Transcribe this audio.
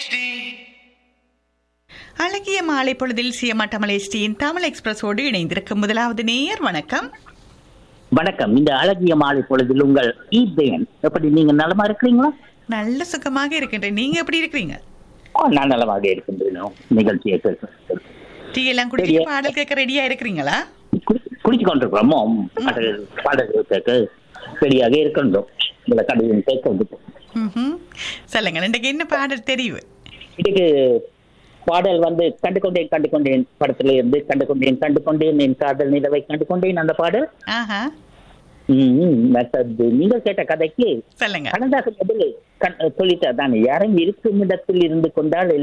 அழகிய மாலை பொழுதில் சியமட்டமலேஸ்டியின் தமிழ் எக்ஸ்பிரஸோடு இணைந்திருக்கும் முதலாவது நேயர் வணக்கம் வணக்கம் இந்த அழகிய மாலை பொழுதில் உங்கள் ஈபேன் எப்படி நீங்க நலமா இருக்கிறீங்களா நல்ல சுகமாக இருக்கின்றேன் நீங்க எப்படி இருக்கிறீங்க ஓ, நான் நலமாக இருக்கின்றேன் நிகழ்ச்சியை கேட்க- டீ எல்லாம் குடிச்சிட்டு பாடல் கேட்க ரெடியா இருக்கிறீங்களா குடி- குடிச்சு கொண்டிருக்கிறோமோ பாடல் பாடல்கள் கேட்க சரியாக இருக்கின்றோம் உங்களை கடையில் கேட்க வந்துட்டோம் ம்ஹும். சொல்லுங்க இன்றைக்கு என்ன பாடல் தெரிவு இதுக்கு பாடல் வந்து கண்டு கொண்டேன் கண்டு கொண்டேன் படத்துல இருந்து கண்டு கொண்டேன் கண்டு கொண்டேன் என் காதல் நிலவை கண்டு கொண்டேன் அந்த பாடல் ஆஹா ம், மற்றது நீங்கள் கேட்ட கதைக்கு சொல்லுங்க கனதாக பதில் சொல்லிட்டா தானே யாரும் இருக்கும் இடத்தில் இருந்து கொண்டால்